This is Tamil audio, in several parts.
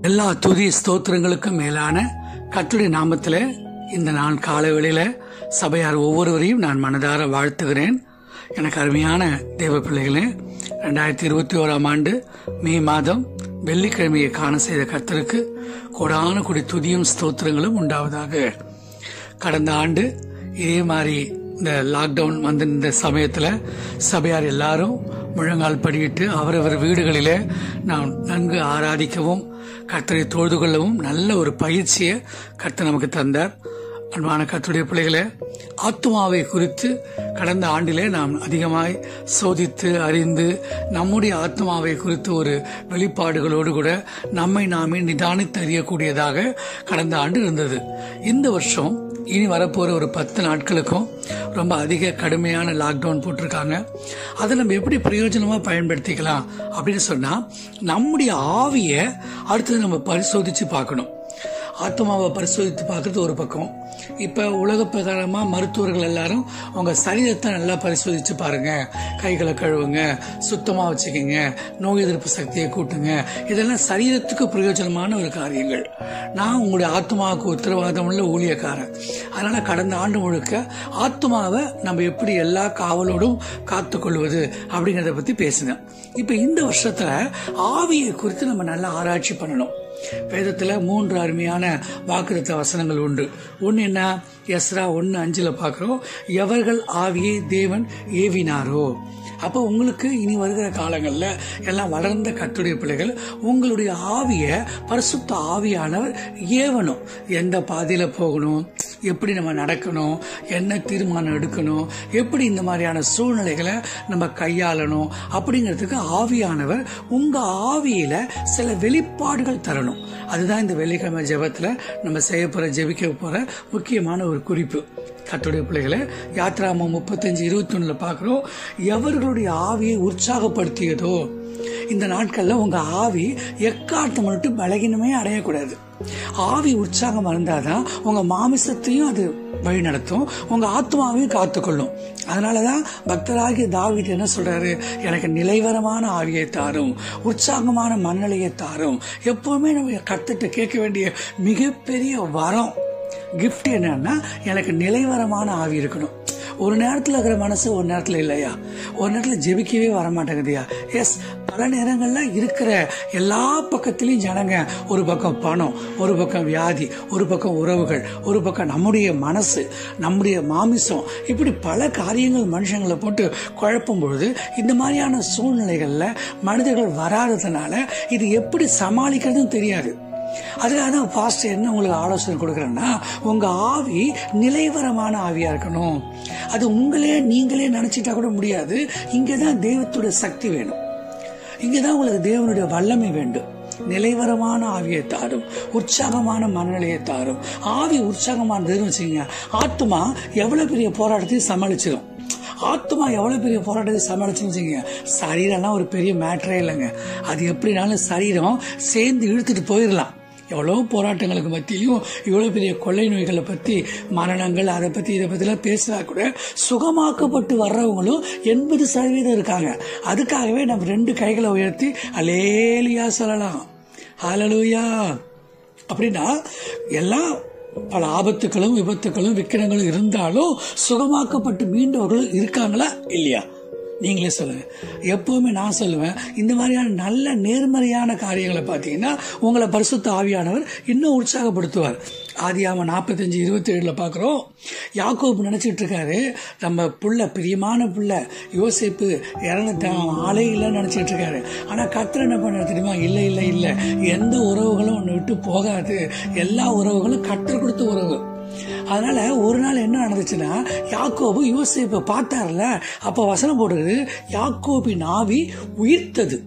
எல்லா துதி ஸ்தோத்திரங்களுக்கும் மேலான கர்த்தருடைய நாமத்தில் இந்த நாள் காலை வேளையில சபையார் ஒவ்வொருவரையும் நான் மனதார வாழ்த்துகிறேன் எனக்கு அருமையான தேவ பிள்ளைகளே ரெண்டாயிரத்தி இருபத்தி ஓராம் ஆண்டு மே மாதம் வெள்ளிக்கிழமையை காண செய்த கர்த்தருக்கு கொடான குடி துதியும் ஸ்தோத்திரங்களும் உண்டாவதாக கடந்த ஆண்டு இதே மாதிரி இந்த லாக்டவுன் வந்து இந்த சமயத்தில் சபையார் எல்லாரும் முழங்கால் படியிட்டு அவரவர் வீடுகளிலே நாம் நன்கு ஆராதிக்கவும் கர்த்தரை தொழுது கொள்ளவும் நல்ல ஒரு பயிற்சியை கர்த்தர் நமக்கு தந்தார் அன்பான கர்த்தருடைய பிள்ளைகளே ஆத்மாவை குறித்து கடந்த ஆண்டிலே நாம் அதிகமாய் சோதித்து அறிந்து நம்முடைய ஆத்மாவை குறித்து ஒரு வெளிப்பாடுகளோடு கூட நம்மை நாமே நிதானித்து அறியக்கூடியதாக கடந்த ஆண்டு இருந்தது இந்த வருஷம் இனி வரப்போற ஒரு பத்து நாட்களுக்கும் ரொம்ப அதிக கடுமையான லாக்டவுன் போட்டிருக்காங்க அதை நம்ம எப்படி பிரயோஜனமா பயன்படுத்திக்கலாம் அப்படின்னு சொன்னா நம்முடைய ஆவியை அடுத்தது நம்ம பரிசோதிச்சு பார்க்கணும் ஆத்மாவை பரிசோதித்து பார்க்கறது ஒரு பக்கம் இப்ப உலக பிரகாரமா மருத்துவர்கள் எல்லாரும் உங்க சரீரத்தை நல்லா பரிசோதிச்சு பாருங்க கைகளை கழுவுங்க சுத்தமா வச்சுக்கோங்க நோய் எதிர்ப்பு சக்தியை கூட்டுங்க இதெல்லாம் சரீரத்துக்கு பிரயோஜனமான ஒரு காரியங்கள் நான் உங்களுடைய ஆத்மாவுக்கு உத்தரவாதம் உள்ள ஊழியக்காரன் அதனால கடந்த ஆண்டு முழுக்க ஆத்மாவை நம்ம எப்படி எல்லா காவலோடும் காத்துக்கொள்வது அப்படிங்கறத பத்தி பேசினேன் இப்ப இந்த வருஷத்துல ஆவியை குறித்து நம்ம நல்லா ஆராய்ச்சி பண்ணணும் வேதத்துல மூன்று அருமையான வாக்குத்த வசனங்கள் உண்டு ஒன்னு என்ன எஸ்ரா ஒன்னு அஞ்சுல பாக்குறோம் எவர்கள் ஆவியை தேவன் ஏவினாரோ அப்போ உங்களுக்கு இனி வருகிற காலங்கள்ல எல்லாம் வளர்ந்த கத்துடைய பிள்ளைகள் உங்களுடைய ஆவிய பரிசுத்த ஆவியானவர் ஏவணும் எந்த பாதையில போகணும் எப்படி நம்ம நடக்கணும் என்ன தீர்மானம் எடுக்கணும் எப்படி இந்த மாதிரியான சூழ்நிலைகளை நம்ம கையாளணும் அப்படிங்கிறதுக்கு ஆவியானவர் உங்க ஆவியில சில வெளிப்பாடுகள் தரணும் அதுதான் இந்த வெள்ளிக்கிழமை ஜெபத்துல நம்ம செய்ய போற ஜெபிக்க போற முக்கியமான ஒரு குறிப்பு கத்துடைய பிள்ளைகளை யாத்ராம முப்பத்தஞ்சு இருபத்தி ஒண்ணுல பாக்குறோம் எவர்களுடைய ஆவியை உற்சாகப்படுத்தியதோ இந்த நாட்கள்ல உங்க ஆவி எக்காட்டம் மட்டும் பலகீனமே அடையக்கூடாது ஆவி உற்சாகம் இருந்தாதான் உங்க மாமிசத்தையும் அது வழி நடத்தும் உங்க ஆத்மாவையும் காத்துக்கொள்ளும் அதனாலதான் பக்தராகிய தாவித் என்ன சொல்றாரு எனக்கு நிலைவரமான ஆவியை தாரும் உற்சாகமான மண்ணலையை தாரும் எப்பவுமே நம்ம கத்துட்டு கேட்க வேண்டிய மிகப்பெரிய வரம் கிஃப்ட் என்னன்னா எனக்கு நிலைவரமான ஆவி இருக்கணும் ஒரு நேரத்தில் இருக்கிற மனசு ஒரு நேரத்தில் இல்லையா ஒரு நேரத்தில் ஜெபிக்கவே வர மாட்டேங்குதுயா எஸ் பல நேரங்கள்ல இருக்கிற எல்லா பக்கத்திலையும் ஜனங்க ஒரு பக்கம் பணம் ஒரு பக்கம் வியாதி ஒரு பக்கம் உறவுகள் ஒரு பக்கம் நம்முடைய மனசு நம்முடைய மாமிசம் இப்படி பல காரியங்கள் மனுஷங்களை போட்டு குழப்பும் பொழுது இந்த மாதிரியான சூழ்நிலைகள்ல மனிதர்கள் வராததுனால இது எப்படி சமாளிக்கிறதுன்னு தெரியாது அதுக்காக தான் பாஸ்ட் என்ன உங்களுக்கு ஆலோசனை கொடுக்குறேன்னா உங்க ஆவி நிலைவரமான ஆவியா இருக்கணும் அது உங்களே நீங்களே நினைச்சிட்டா கூட முடியாது இங்கதான் தெய்வத்துடைய சக்தி வேணும் இங்கதான் உங்களுக்கு தேவனுடைய வல்லமை வேண்டும் நிலைவரமான ஆவியை தாரும் உற்சாகமான மனநிலையை தாரும் ஆவி உற்சாகமானதுன்னு வச்சுக்கோங்க ஆத்மா எவ்வளவு பெரிய போராட்டத்தையும் சமாளிச்சிடும் ஆத்மா எவ்வளவு பெரிய போராட்டத்தை சமாளிச்சுன்னு சரீரம்லாம் ஒரு பெரிய மேட்டரே இல்லைங்க அது எப்படினாலும் சரீரம் சேர்ந்து இழுத்துட்டு போயிடலாம் எவ்வளோ போராட்டங்களுக்கு மத்தியிலையும் இவ்வளோ பெரிய கொள்ளை நோய்களை பற்றி மரணங்கள் அதை பற்றி இதை பற்றிலாம் பேசினா கூட சுகமாக்கப்பட்டு வர்றவங்களும் எண்பது சதவீதம் இருக்காங்க அதுக்காகவே நம்ம ரெண்டு கைகளை உயர்த்தி அலேலியா சொல்லலாம் ஹalleluya அப்படின்னா எல்லாம் பல ஆபத்துகளும் விபத்துகளும் விக்கிரங்களும் இருந்தாலும் சுகமாக்கப்பட்டு மீண்டவர்களும் இருக்காங்களா இல்லையா நீங்களே சொல்லுங்க எப்பவுமே நான் சொல்லுவேன் இந்த மாதிரியான நல்ல நேர்மறையான காரியங்களை பார்த்தீங்கன்னா உங்களை பரிசுத்த ஆவியானவர் இன்னும் உற்சாகப்படுத்துவார் ஆதியாம நாற்பத்தஞ்சு இருபத்தி ஏழுல பாக்குறோம் யாக்கோப்பு நினைச்சிட்டு இருக்காரு நம்ம புள்ள பிரியமான புள்ள யோசிப்பு இறந்துட்டான் ஆளே இல்லைன்னு நினைச்சிட்டு இருக்காரு ஆனா கத்திர என்ன பண்ண தெரியுமா இல்ல இல்ல இல்ல எந்த உறவுகளும் ஒன்று விட்டு போகாது எல்லா உறவுகளும் கத்தர் கொடுத்த உறவு அதனால ஒரு நாள் என்ன நடந்துச்சுன்னா யாக்கோபு யோசிப்பை பார்த்தார்ல அப்ப வசனம் போடுறது யாக்கோபின் ஆவி உயிர்த்தது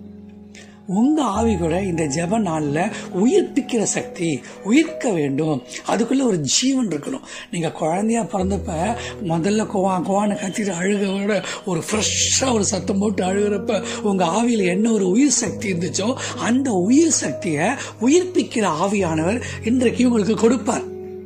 உங்க ஆவி கூட இந்த ஜெப நாள்ல உயிர்ப்பிக்கிற சக்தி உயிர்க்க வேண்டும் அதுக்குள்ள ஒரு ஜீவன் இருக்கணும் நீங்க குழந்தையா பிறந்தப்ப முதல்ல கோவா கோவான்னு கத்திட்டு அழுகோட ஒரு ஃப்ரெஷ்ஷா ஒரு சத்தம் போட்டு அழுகிறப்ப உங்க ஆவியில என்ன ஒரு உயிர் சக்தி இருந்துச்சோ அந்த உயிர் சக்தியை உயிர்ப்பிக்கிற ஆவியானவர் இன்றைக்கு உங்களுக்கு கொடுப்பார்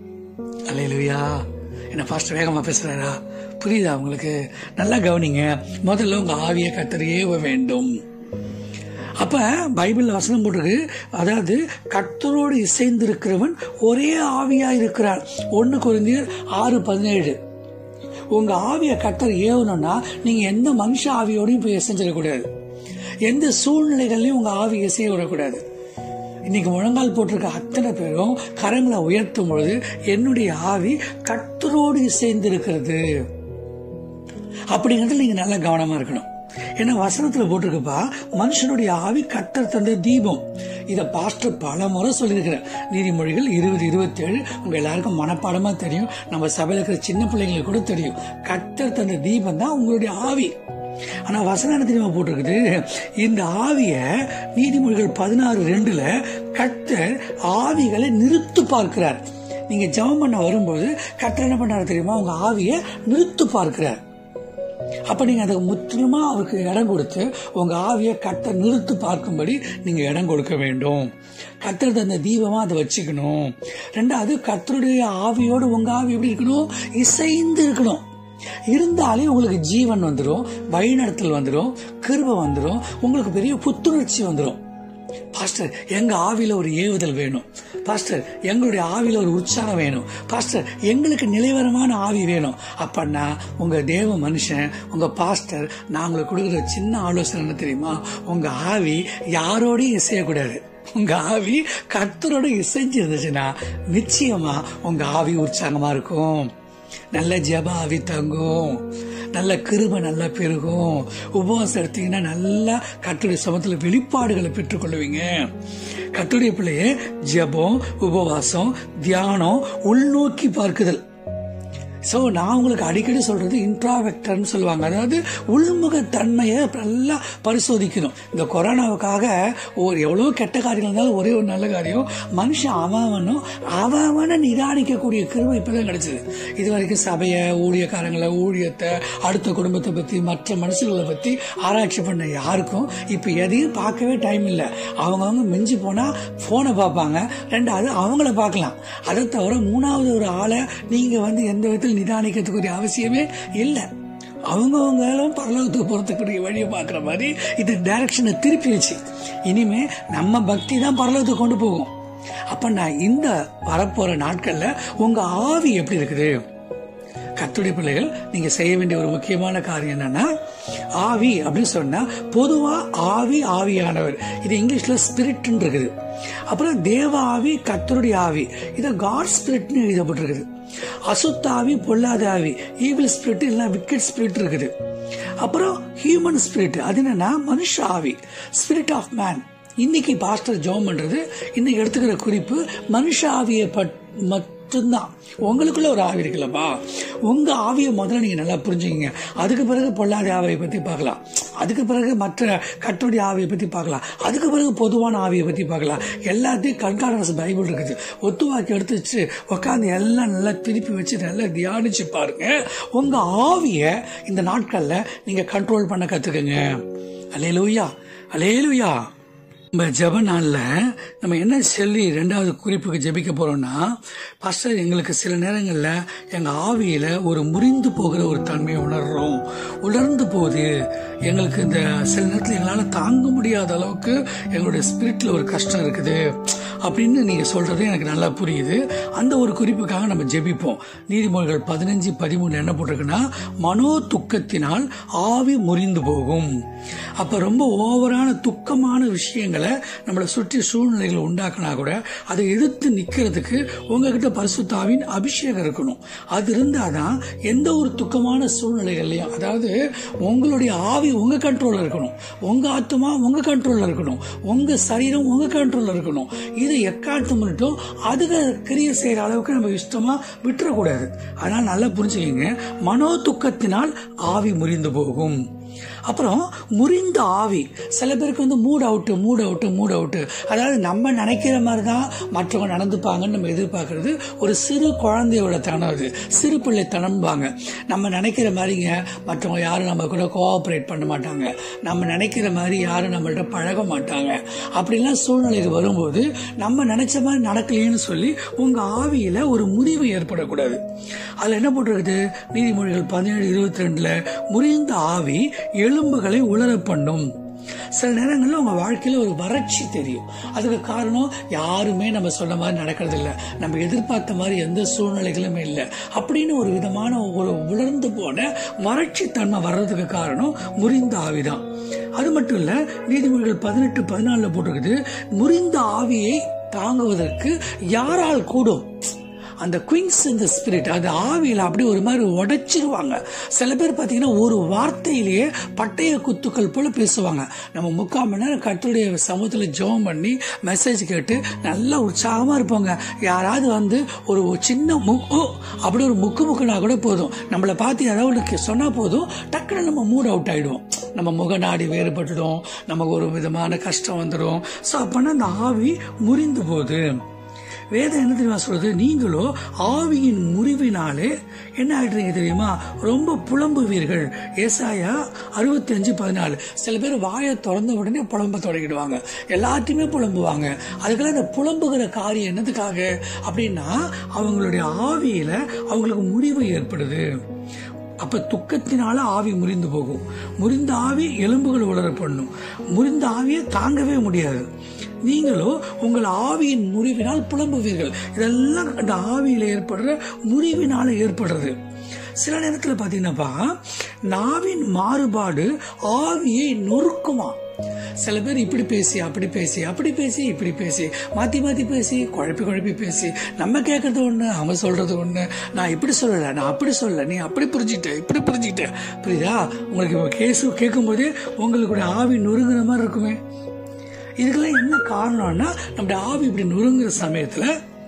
அல்லையா என்ன ஃபாஸ்ட் வேகமா பேசுறாரா புரியுதா உங்களுக்கு நல்லா கவனிங்க முதல்ல உங்க ஆவிய கத்தர் ஏவ வேண்டும் அப்ப பைபிள் வசனம் போட்டிருக்கு அதாவது கர்த்தரோடு இசைந்திருக்கிறவன் ஒரே ஆவியா இருக்கிறார் ஒன்னு குறைந்தர் ஆறு பதினேழு உங்க ஆவியை கர்த்தர் ஏவணும்னா நீங்க எந்த மனுஷ ஆவியோடையும் போய் இசைஞ்சிடக்கூடாது எந்த சூழ்நிலைகள்லையும் உங்க ஆவியை இசைய விடக்கூடாது இன்னைக்கு முழங்கால் போட்டிருக்க அத்தனை பேரும் கரங்களை உயர்த்தும் பொழுது என்னுடைய ஆவி கர்த்தரோடு இசைந்து இருக்கிறது அப்படிங்கிறதுல நீங்க நல்லா கவனமா இருக்கணும் ஏன்னா வசனத்துல போட்டிருக்குப்பா மனுஷனுடைய ஆவி கத்தர் தந்த தீபம் இத பாஸ்டர் பல முறை சொல்லியிருக்கிறேன் நீதிமொழிகள் இருபது இருபத்தி ஏழு உங்க எல்லாருக்கும் மனப்பாடமா தெரியும் நம்ம சபையில இருக்கிற சின்ன பிள்ளைங்களுக்கு கூட தெரியும் கத்தர் தந்த தீபம் தான் உங்களுடைய ஆவி ஆனா வசனம் என்ன தெரியுமா போட்டிருக்குது இந்த ஆவிய நீதிமொழிகள் பதினாறு ரெண்டுல கத்தர் ஆவிகளை நிறுத்து பார்க்கிறார் நீங்க ஜெபம் பண்ண வரும்போது கத்தர் என்ன பண்றாரு தெரியுமா உங்க ஆவிய நிறுத்து பார்க்கிறார் அப்ப நீங்க அதுக்கு முற்றிலுமா அவருக்கு இடம் கொடுத்து உங்க ஆவியை கத்த நிறுத்து பார்க்கும்படி நீங்க இடம் கொடுக்க வேண்டும் கத்தர் தந்த தீபமா அதை வச்சுக்கணும் ரெண்டாவது கத்தருடைய ஆவியோடு உங்க ஆவி எப்படி இருக்கணும் இசைந்து இருக்கணும் இருந்தாலே உங்களுக்கு ஜீவன் வந்துடும் வழிநடத்தல் வந்துடும் கிருப வந்துடும் உங்களுக்கு பெரிய புத்துணர்ச்சி வந்துடும் பாஸ்டர் எங்க ஆவியில ஒரு ஏவுதல் வேணும் பாஸ்டர் எங்களுடைய ஆவியில ஒரு உற்சாகம் வேணும் பாஸ்டர் எங்களுக்கு நிலைவரமான ஆவி வேணும் அப்பன்னா உங்க தேவ மனுஷன் உங்க பாஸ்டர் நான் உங்களுக்கு கொடுக்குற சின்ன ஆலோசனை என்ன தெரியுமா உங்க ஆவி யாரோடையும் இசையக்கூடாது உங்க ஆவி கர்த்தரோட இசைஞ்சு இருந்துச்சுன்னா நிச்சயமா உங்க ஆவி உற்சாகமா இருக்கும் நல்ல ஜெப ஆவி தங்கும் நல்ல கிருப நல்லா பெருகும் உபவாசம் எடுத்தீங்கன்னா நல்லா கட்டுடைய சமத்துல வெளிப்பாடுகளை பெற்றுக்கொள்ளுவீங்க கட்டுடைய பிள்ளைய ஜெபம் உபவாசம் தியானம் உள்நோக்கி பார்க்குதல் ஸோ நான் உங்களுக்கு அடிக்கடி சொல்றது இன்ட்ராவெக்டர்னு சொல்லுவாங்க அதாவது உள்முக தன்மையை நல்லா பரிசோதிக்கணும் இந்த கொரோனாவுக்காக ஒரு எவ்வளோ கெட்ட காரியங்கள் இருந்தாலும் ஒரே ஒரு நல்ல காரியம் மனுஷன் அவனும் அவனை நிதானிக்கக்கூடிய கிருமை இப்பதான் கிடைச்சது இது வரைக்கும் சபையை ஊழியக்காரங்களை ஊழியத்தை அடுத்த குடும்பத்தை பத்தி மற்ற மனுஷர்களை பத்தி ஆராய்ச்சி பண்ண யாருக்கும் இப்போ எதையும் பார்க்கவே டைம் இல்லை அவங்கவுங்க மிஞ்சி போனா போனை பார்ப்பாங்க ரெண்டாவது அவங்கள பார்க்கலாம் அதை தவிர மூணாவது ஒரு ஆளை நீங்க வந்து எந்த விதத்தில் நிதானிக்கிறதுக்குரிய அவசியமே இல்லை அவங்கவுங்களும் பரலோகத்துக்கு போறதுக்குரிய வழியை பார்க்குற மாதிரி இது டைரக்ஷனை திருப்பி வச்சு இனிமே நம்ம பக்தி தான் பரலோகத்துக்கு கொண்டு போகும் அப்ப நான் இந்த வரப்போற நாட்கள்ல உங்க ஆவி எப்படி இருக்குது கத்துடைய பிள்ளைகள் நீங்க செய்ய வேண்டிய ஒரு முக்கியமான காரியம் என்னன்னா ஆவி அப்படின்னு சொன்னா பொதுவா ஆவி ஆவியானவர் இது இங்கிலீஷ்ல ஸ்பிரிட் இருக்குது அப்புறம் தேவ ஆவி கத்தருடைய ஆவி இதை காட் ஸ்பிரிட்னு எழுதப்பட்டிருக்குது அசுத்தாவி பொல்லாத ஆவி ஈவில் ஸ்பிரிட் இல்லைன்னா விக்கெட் ஸ்பிரிட் இருக்குது அப்புறம் ஹியூமன் ஸ்பிரிட் அது என்னன்னா மனுஷ ஆவி ஸ்பிரிட் ஆஃப் மேன் இன்னைக்கு பாஸ்டர் ஜோம் பண்றது இன்னைக்கு எடுத்துக்கிற குறிப்பு மனுஷ ஆவியை பட் மட்டும்தான் உங்களுக்குள்ள ஒரு ஆவி இருக்குல்லப்பா உங்க ஆவியை முதல்ல நீங்க நல்லா புரிஞ்சுக்கங்க அதுக்கு பிறகு பொல்லாத ஆவியை பத்தி பார்க்கலாம் அதுக்கு பிறகு மற்ற கட்டுடைய ஆவியை பத்தி பார்க்கலாம் அதுக்கு பிறகு பொதுவான ஆவியை பத்தி பார்க்கலாம் எல்லாத்தையும் கண்காணஸ் பைபிள் இருக்குது ஒத்துவாக்கி எடுத்து வச்சு உட்காந்து எல்லாம் நல்லா திருப்பி வச்சு நல்லா தியானிச்சு பாருங்க உங்க ஆவியை இந்த நாட்கள்ல நீங்க கண்ட்ரோல் பண்ண கத்துக்கங்க அலேலுயா அலேலுயா நம்ம ஜெப நாள்ல நம்ம என்ன சொல்லி ரெண்டாவது குறிப்புக்கு ஜெபிக்க போறோம்னா பாஸ்டர் எங்களுக்கு சில நேரங்கள்ல எங்க ஆவியில ஒரு முறிந்து போகிற ஒரு தன்மையை உணர்றோம் உணர்ந்து போகுது எங்களுக்கு இந்த சில நேரத்தில் எங்களால தாங்க முடியாத அளவுக்கு எங்களுடைய ஸ்பிரிட்ல ஒரு கஷ்டம் இருக்குது அப்படின்னு நீங்க சொல்றது எனக்கு நல்லா புரியுது அந்த ஒரு குறிப்புக்காக நம்ம ஜெபிப்போம் நீதிமொழிகள் பதினஞ்சு பதிமூணு என்ன போட்டிருக்குன்னா மனோ துக்கத்தினால் ஆவி முறிந்து போகும் அப்ப ரொம்ப ஓவரான துக்கமான விஷயங்களை நம்மளை சுற்றி சூழ்நிலைகளை உண்டாக்கினா கூட அதை எதிர்த்து நிக்கிறதுக்கு உங்ககிட்ட பரிசுத்தாவின் அபிஷேகம் இருக்கணும் அது இருந்தாதான் எந்த ஒரு துக்கமான சூழ்நிலைகள்லையும் அதாவது உங்களுடைய ஆவி உங்க கண்ட்ரோல்ல இருக்கணும் உங்க ஆத்மா உங்க கண்ட்ரோல்ல இருக்கணும் உங்க சரீரம் உங்க கண்ட்ரோல்ல இருக்கணும் இது எக்காட்டு மட்டும் அதுக்கு கிரிய செய்யற அளவுக்கு நம்ம இஷ்டமா விட்டுறக்கூடாது அதனால நல்லா புரிஞ்சுக்கங்க மனோ துக்கத்தினால் ஆவி முறிந்து போகும் அப்புறம் முறிந்த ஆவி சில பேருக்கு வந்து mood out mood out mood out அதாவது நம்ம நினைக்கிற மாதிரி தான் மற்றவங்க நடந்துப்பாங்கன்னு நம்ம எதிர்பார்க்கறது ஒரு சிறு குழந்தையோட தனம் அது சிறு பிள்ளை தனம்பாங்க நம்ம நினைக்கிற மாதிரிங்க மற்றவங்க யாரும் நம்ம கூட கோஆப்ரேட் பண்ண மாட்டாங்க நம்ம நினைக்கிற மாதிரி யாரும் நம்மள்ட்ட பழக மாட்டாங்க அப்படிலாம் சூழ்நிலைக்கு வரும்போது நம்ம நினைச்ச மாதிரி நடக்கலையேன்னு சொல்லி உங்க ஆவியில ஒரு முறிவு ஏற்படக்கூடாது அதுல என்ன போட்டிருக்குது நீதிமொழிகள் பதினேழு இருபத்தி ரெண்டுல முறிந்த ஆவி எலும்புகளை உலர பண்ணும் சில நேரங்களில் உங்க வாழ்க்கையில ஒரு வறட்சி தெரியும் அதுக்கு காரணம் யாருமே நம்ம சொன்ன மாதிரி நடக்கிறது இல்லை நம்ம எதிர்பார்த்த மாதிரி எந்த சூழ்நிலைகளுமே இல்லை அப்படின்னு ஒரு விதமான ஒரு உலர்ந்து போன வறட்சி தன்மை வர்றதுக்கு காரணம் முறிந்த ஆவிதான் அது மட்டும் இல்ல நீதிமொழிகள் பதினெட்டு பதினாலுல போட்டிருக்குது முறிந்த ஆவியை தாங்குவதற்கு யாரால் கூடும் அந்த குயின்ஸ் இந்த ஸ்பிரிட் அந்த ஆவியில் அப்படி ஒரு மாதிரி உடைச்சிருவாங்க சில பேர் பார்த்தீங்கன்னா ஒரு வார்த்தையிலேயே பட்டய குத்துக்கள் போல பேசுவாங்க நம்ம முக்கால் மணி நேரம் கட்டுடைய சமூகத்தில் ஜெபம் பண்ணி மெசேஜ் கேட்டு நல்லா உற்சாகமாக இருப்பாங்க யாராவது வந்து ஒரு சின்ன முக்கு அப்படி ஒரு முக்கு முக்குனா கூட போதும் நம்மளை பார்த்து யாராவது சொன்னால் போதும் டக்குன்னு நம்ம மூட் அவுட் ஆகிடுவோம் நம்ம முகநாடி வேறுபட்டுடும் நமக்கு ஒரு விதமான கஷ்டம் வந்துடும் ஸோ அப்போனா அந்த ஆவி முறிந்து போகுது வேதம் என்ன தெரியுமா சொல்றது நீங்களோ ஆவியின் முறிவினாலே என்ன ஆயிடுறீங்க தெரியுமா ரொம்ப புலம்புவீர்கள் ஏசாயா அறுபத்தி அஞ்சு பதினாலு சில பேர் வாயை திறந்த உடனே புலம்ப தொடங்கிடுவாங்க எல்லாத்தையுமே புலம்புவாங்க அதுக்கெல்லாம் இந்த புலம்புகிற காரியம் என்னதுக்காக அப்படின்னா அவங்களுடைய ஆவியில அவங்களுக்கு முறிவு ஏற்படுது அப்ப துக்கத்தினால ஆவி முறிந்து போகும் முறிந்த ஆவி எலும்புகள் உலர பண்ணும் முறிந்த ஆவியை தாங்கவே முடியாது நீங்களோ உங்கள் ஆவியின் முறிவினால் புலம்புவீர்கள் இதெல்லாம் அந்த ஆவியில ஏற்படுற முறிவினால ஏற்படுறது சில நேரத்தில் பார்த்தீங்கன்னாப்பா நாவின் மாறுபாடு ஆவியை நொறுக்குமா சில பேர் இப்படி பேசி அப்படி பேசி அப்படி பேசி இப்படி பேசி மாத்தி மாத்தி பேசி குழப்பி குழப்பி பேசி நம்ம கேட்கறது ஒண்ணு அவன் சொல்றது ஒண்ணு நான் இப்படி சொல்லல நான் அப்படி சொல்லல நீ அப்படி புரிஞ்சுட்ட இப்படி புரிஞ்சுக்கிட்ட புரியுதா உங்களுக்கு இப்போ கேஸ் கேட்கும் போதே உங்களுக்கு ஆவி நொறுங்குற மாதிரி இருக்குமே இதுக்கெல்லாம் என்ன காரணம்னா நம்முடைய ஆவி இப்படி நொறுங்குற சமயத்துல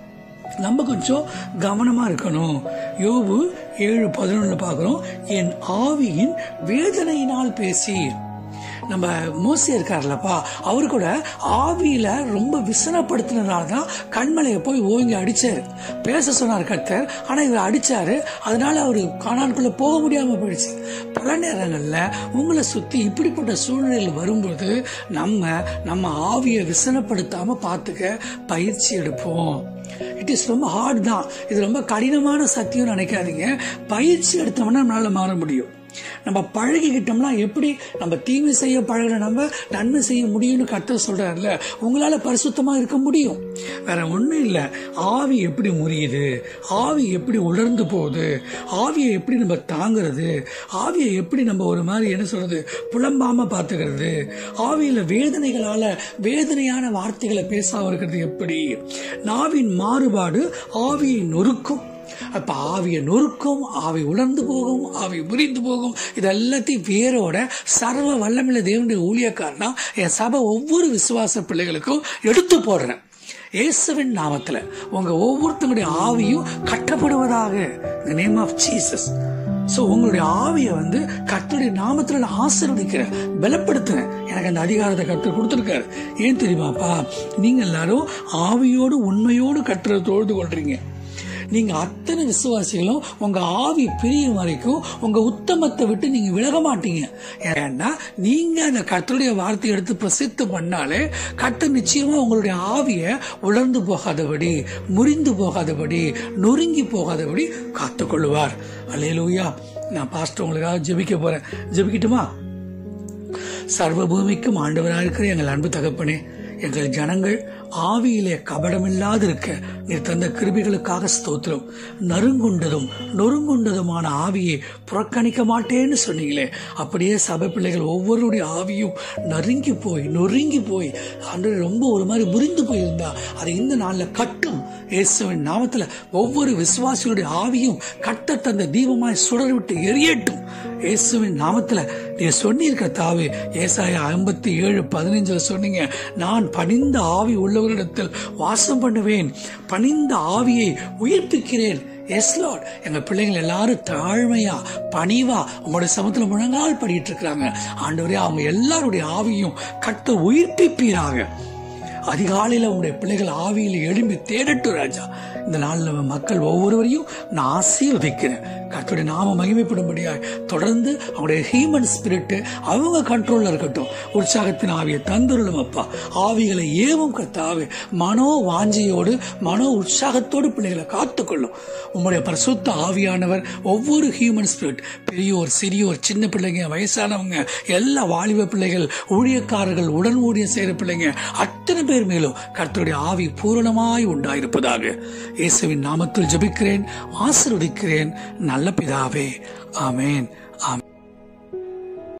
நம்ம கொஞ்சம் கவனமா இருக்கணும் யோபு ஏழு பதினொன்னு பார்க்கிறோம் என் ஆவியின் வேதனையினால் பேசி நம்ம மோசி இருக்கார்லப்பா அவரு கூட ஆவியில ரொம்ப விசனப்படுத்தினதுனால தான் கண்மலையை போய் ஓங்கி அடிச்சாரு பேச சொன்னார் கர்த்தர் ஆனா இவர் அடிச்சாரு அதனால அவரு காணான்குள்ள போக முடியாம போயிடுச்சு பல நேரங்கள்ல உங்களை சுத்தி இப்படிப்பட்ட சூழ்நிலையில் வரும்போது நம்ம நம்ம ஆவியை விசனப்படுத்தாம பார்த்துக்க பயிற்சி எடுப்போம் இட் இஸ் ரொம்ப ஹார்ட் தான் இது ரொம்ப கடினமான சத்தியம் நினைக்காதீங்க பயிற்சி எடுத்தோம்னா நம்மளால மாற முடியும் நம்ம பழகிக்கிட்டோம்னா எப்படி நம்ம தீமை செய்ய பழகின நம்ம நன்மை செய்ய முடியும்னு கர்த்தர் சொல்றாருல உங்களால பரிசுத்தமா இருக்க முடியும் வேற ஒண்ணும் இல்ல ஆவி எப்படி முறியுது ஆவி எப்படி உலர்ந்து போகுது ஆவியை எப்படி நம்ம தாங்குறது ஆவியை எப்படி நம்ம ஒரு மாதிரி என்ன சொல்றது புலம்பாம பாத்துக்கிறது ஆவியில வேதனைகளால வேதனையான வார்த்தைகளை பேசாம இருக்கிறது எப்படி நாவின் மாறுபாடு ஆவியை நொறுக்கும் அப்ப ஆவியை நொறுக்கும் ஆவி உலர்ந்து போகும் ஆவி முறிந்து போகும் இது எல்லாத்தையும் வேரோட சர்வ வல்லமில்ல தேவனுடைய ஊழியக்காரனா என் சபை ஒவ்வொரு விசுவாச பிள்ளைகளுக்கும் எடுத்து போடுறேன் இயேசுவின் நாமத்துல உங்க ஒவ்வொருத்தங்களுடைய ஆவியும் கட்டப்படுவதாக நேம் ஆஃப் ஜீசஸ் சோ உங்களுடைய ஆவியை வந்து கர்த்தருடைய நாமத்துல நான் ஆசீர்வதிக்கிறேன் பலப்படுத்துறேன் எனக்கு அந்த அதிகாரத்தை கர்த்தர் கொடுத்துருக்காரு ஏன் தெரியுமாப்பா நீங்க எல்லாரும் ஆவியோடு உண்மையோடு கர்த்தரை தொழுது கொள்றீங்க நீங்க அத்தனை விசுவாசிகளும் உங்க ஆவி பிரியும் வரைக்கும் உங்க உத்தமத்தை விட்டு நீங்க விலக மாட்டீங்க ஏன்னா நீங்க அந்த கர்த்தருடைய வார்த்தை எடுத்து பிரசித்து பண்ணாலே கர்த்தர் நிச்சயமா உங்களுடைய ஆவியை உலர்ந்து போகாதபடி முறிந்து போகாதபடி நொறுங்கி போகாதபடி காத்துக்கொள்வார் அல்லேலூயா நான் பாஸ்டர் உங்களுக்காக ஜெபிக்க போறேன் ஜெபிக்கட்டுமா சர்வ பூமிக்கும் ஆண்டவராக இருக்கிற எங்கள் அன்பு தகப்பனே எங்கள் ஜனங்கள் ஆவியிலே கபடமில்லாது இருக்க நீர் தந்த கிருபிகளுக்காக ஸ்தோத்திரம் நறுங்குண்டதும் நொறுங்குண்டதுமான ஆவியை புறக்கணிக்க மாட்டேன்னு சொன்னீங்களே அப்படியே சபை பிள்ளைகள் ஒவ்வொருடைய ஆவியும் நறுங்கி போய் நொறுங்கி போய் அன்று ரொம்ப ஒரு மாதிரி முறிந்து போயிருந்தா அதை இந்த நாளில் கட்டும் இயேசுவின் நாமத்துல ஒவ்வொரு விசுவாசிகளுடைய ஆவியும் கட்ட தந்த தீபமாய் சுடர் விட்டு எரியட்டும் இயேசுவின் நாமத்துல நீ சொன்னீர்க்க தாவே ஏசாயா ஐம்பத்தி ஏழு பதினஞ்சுல சொன்னீங்க நான் பணிந்த ஆவி உள்ளவரிடத்தில் வாசம் பண்ணுவேன் பணிந்த ஆவியை உயிர்ப்பிக்கிறேன் எஸ் லார்ட் எங்க பிள்ளைகள் எல்லாரும் தாழ்மையா பணிவா உங்களுடைய சமத்துல முழங்கால் படிட்டு இருக்கிறாங்க ஆண்டவரே அவங்க எல்லாருடைய ஆவியும் கட்ட உயிர்ப்பிப்பீராக அதிகாலையில் உங்களுடைய பிள்ளைகள் ஆவியில் எழும்பி தேடட்டும் ராஜா இந்த நாளில் மக்கள் ஒவ்வொருவரையும் நான் ஆசீர்வதிக்கிறேன் கர்த்தருடைய நாம மகிமைப்படும்படியாய் தொடர்ந்து அவங்களுடைய ஹியூமன் ஸ்பிரிட் அவங்க கண்ட்ரோல்ல இருக்கட்டும் உற்சாகத்தின் ஆவியை தந்துருளும் அப்பா ஆவிகளை ஏவும் கத்தாவே மனோ வாஞ்சியோடு மனோ உற்சாகத்தோடு பிள்ளைகளை காத்துக்கொள்ளும் உம்முடைய பரிசுத்த ஆவியானவர் ஒவ்வொரு ஹியூமன் ஸ்பிரிட் பெரியோர் சிறியோர் சின்ன பிள்ளைங்க வயசானவங்க எல்லா வாலிப பிள்ளைகள் ஊழியக்காரர்கள் உடன் ஊழியம் செய்கிற பிள்ளைங்க அத்தனை பேர் மேலும் கர்த்தருடைய ஆவி பூரணமாய் உண்டாயிருப்பதாக இயேசுவின் நாமத்தில் ஜெபிக்கிறேன் ஆசீர்வதிக்கிறேன் நல்ல பிதாவே ஆமேன் ஆமென்